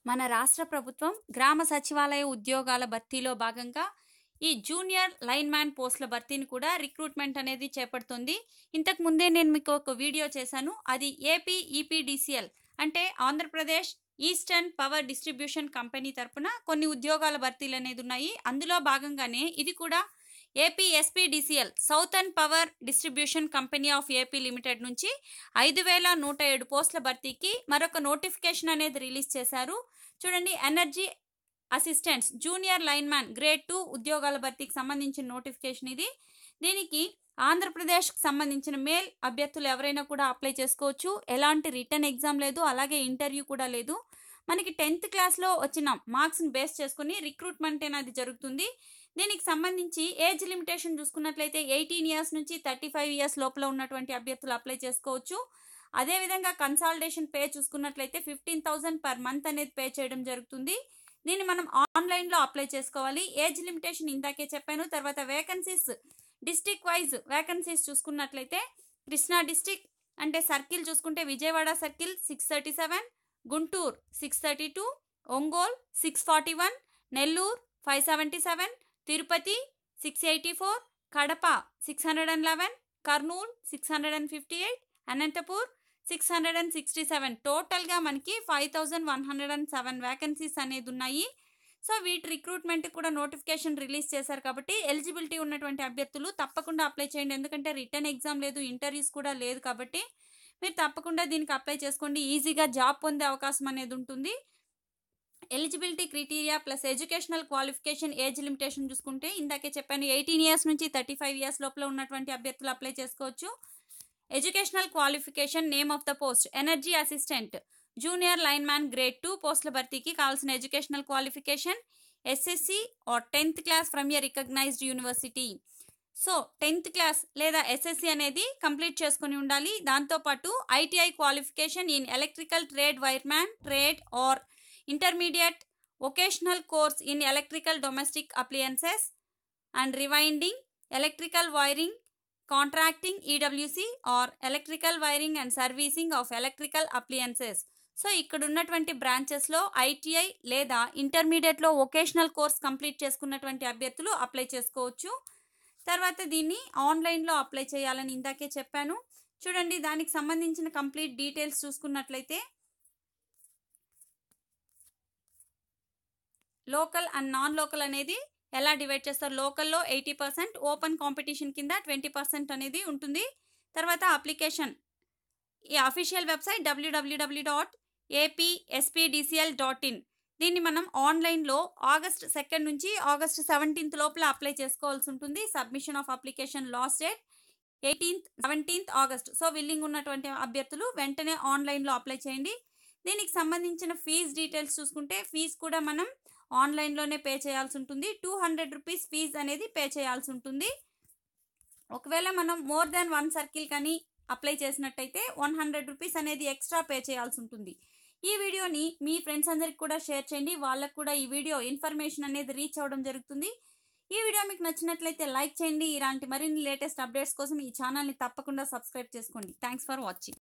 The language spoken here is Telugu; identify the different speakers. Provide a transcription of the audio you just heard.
Speaker 1: మన రాష్ట్ర ప్రభుత్వం గ్రామ సచివాలయ ఉద్యోగాల భర్తీలో భాగంగా ఈ జూనియర్ లైన్ మ్యాన్ పోస్టుల భర్తీని కూడా రిక్రూట్మెంట్ అనేది చేపడుతుంది ఇంతకు ముందే నేను మీకు ఒక వీడియో చేశాను అది ఏపీ ఈపీడీసీఎల్ అంటే Andhra Pradesh eastern power distribution company తరపున కొన్ని ఉద్యోగాల భర్తీలు అనేది ఉన్నాయి అందులో భాగంగానే ఇది కూడా AP SPDCL southern power distribution company of AP limited నుంచి ఐదు వేల నూట ఏడు పోస్టుల భర్తీకి మరొక నోటిఫికేషన్ అనేది రిలీజ్ చేశారు చూడండి energy assistants junior lineman grade two ఉద్యోగాల భర్తీకి సంబంధించిన నోటిఫికేషన్ ఇది దీనికి ఆంధ్రప్రదేశ్కి సంబంధించిన మేల్ అభ్యర్థులు ఎవరైనా కూడా అప్లై చేసుకోవచ్చు ఎలాంటి రిటర్న్ ఎగ్జామ్ లేదు అలాగే ఇంటర్వ్యూ కూడా లేదు మనకి టెన్త్ క్లాస్లో వచ్చిన మార్క్స్ని బేస్ చేసుకుని రిక్రూట్మెంట్ అనేది జరుగుతుంది దీనికి సంబంధించి ఏజ్ లిమిటేషన్ చూసుకున్నట్లయితే ఎయిటీన్ ఇయర్స్ నుంచి థర్టీ ఫైవ్ ఇయర్స్ లోపల ఉన్నటువంటి అభ్యర్థులు అప్లై చేసుకోవచ్చు అదేవిధంగా కన్సాలిడేషన్ పే చూసుకున్నట్లయితే ఫిఫ్టీన్ థౌసండ్ పర్ మంత్ అనేది పే చేయడం జరుగుతుంది దీన్ని మనం ఆన్లైన్లో అప్లై చేసుకోవాలి ఏజ్ లిమిటేషన్ ఇందాకే చెప్పాను తర్వాత వేకెన్సీస్ డిస్టిక్ వైజ్ వేకెన్సీస్ చూసుకున్నట్లయితే కృష్ణా డిస్టిక్ అంటే సర్కిల్ చూసుకుంటే Vijayawada circle six thirty seven Guntur six thirty two Ongole six forty one Nellore five seventy seven Tirupati six eighty four Kadapa six hundred and eleven Kurnool six hundred and fifty eight Anantapur six hundred and sixty seven టోటల్గా మనకి five thousand one hundred and seven vacancies అనేది ఉన్నాయి సో వీటి రిక్రూట్మెంట్ కూడా నోటిఫికేషన్ రిలీజ్ చేశారు కాబట్టి ఎలిజిబిలిటీ ఉన్నటువంటి అభ్యర్థులు తప్పకుండా అప్లై చేయండి ఎందుకంటే రిటర్న్ ఎగ్జామ్ లేదు ఇంటర్వ్యూస్ కూడా లేదు కాబట్టి మీరు తప్పకుండా దీనికి అప్లై చేసుకోండి ఈజీగా జాబ్ పొందే అవకాశం అనేది ఉంటుంది eligibility criteria plus educational qualification age limitation చూసుకుంటే ఇందాకే చెప్పాను ఎయిటీన్ ఇయర్స్ నుంచి థర్టీ ఫైవ్ ఇయర్స్ లోపల ఉన్నటువంటి అభ్యర్థులు అప్లై చేసుకోవచ్చు educational qualification name of the post energy assistant junior lineman grade two పోస్టుల భర్తీకి కావాల్సిన educational qualification SSC or tenth class from a recognised university so tenth class లేదా ఎస్ఎస్సి అనేది కంప్లీట్ చేసుకుని ఉండాలి దాంతోపాటు ITI qualification in electrical trade wireman trade or intermediate vocational course in electrical domestic appliances and rewinding electrical wiring contracting EWC or electrical wiring and servicing of electrical appliances so ఇక్కడ ఉన్నటువంటి బ్రాంచెస్లో ఐటీఐ లేదా ఇంటర్మీడియట్లో వొకేషనల్ కోర్స్ కంప్లీట్ చేసుకున్నటువంటి అభ్యర్థులు అప్లై చేసుకోవచ్చు తర్వాత దీన్ని ఆన్లైన్లో అప్లై చేయాలని ఇందాకే చెప్పాను చూడండి దానికి సంబంధించిన కంప్లీట్ డీటెయిల్స్ చూసుకున్నట్లయితే లోకల్ అండ్ నాన్ లోకల్ అనేది ఎలా డివైడ్ చేస్తారు లోకల్లో ఎయిటీ పర్సెంట్ ఓపెన్ కాంపిటీషన్ కింద ట్వంటీ పర్సెంట్ అనేది ఉంటుంది తర్వాత అప్లికేషన్ ఈ అఫీషియల్ వెబ్సైట్ డబ్ల్యూడబ్ల్యూడబ్ల్యూ డాట్ ఏపీఎస్పీడీసీఎల్ డాట్ ఇన్ దీన్ని మనం ఆన్లైన్లో ఆగస్ట్ సెకండ్ నుంచి ఆగస్ట్ సెవెంటీన్త్ లోపల అప్లై చేసుకోవాల్సి ఉంటుంది submission of application last date eighteenth seventeenth August so willing ఉన్నటువంటి అభ్యర్థులు వెంటనే ఆన్లైన్లో అప్లై చేయండి దీనికి సంబంధించిన ఫీజ్ డీటెయిల్స్ చూసుకుంటే ఫీజ్ కూడా మనం ఆన్లైన్లోనే పే చేయాల్సి ఉంటుంది టూ హండ్రెడ్ రూపీస్ ఫీజ్ అనేది పే చేయాల్సి ఉంటుంది ఒకవేళ మనం మోర్ దాన్ వన్ సర్కిల్ కానీ అప్లై చేసినట్టయితే వన్ హండ్రెడ్ రూపీస్ అనేది ఎక్స్ట్రా పే చేయాల్సి ఉంటుంది ఈ వీడియోని మీ ఫ్రెండ్స్ అందరికి కూడా షేర్ చేయండి వాళ్ళకు కూడా ఈ వీడియో ఇన్ఫర్మేషన్ అనేది రీచ్ అవ్వడం జరుగుతుంది ఈ వీడియో మీకు నచ్చినట్లయితే లైక్ చేయండి ఇలాంటి మరిన్ని లేటెస్ట్ అప్డేట్స్ కోసం ఈ ఛానల్ని తప్పకుండా సబ్స్క్రైబ్ చేసుకోండి థ్యాంక్స్ ఫర్ వాచింగ్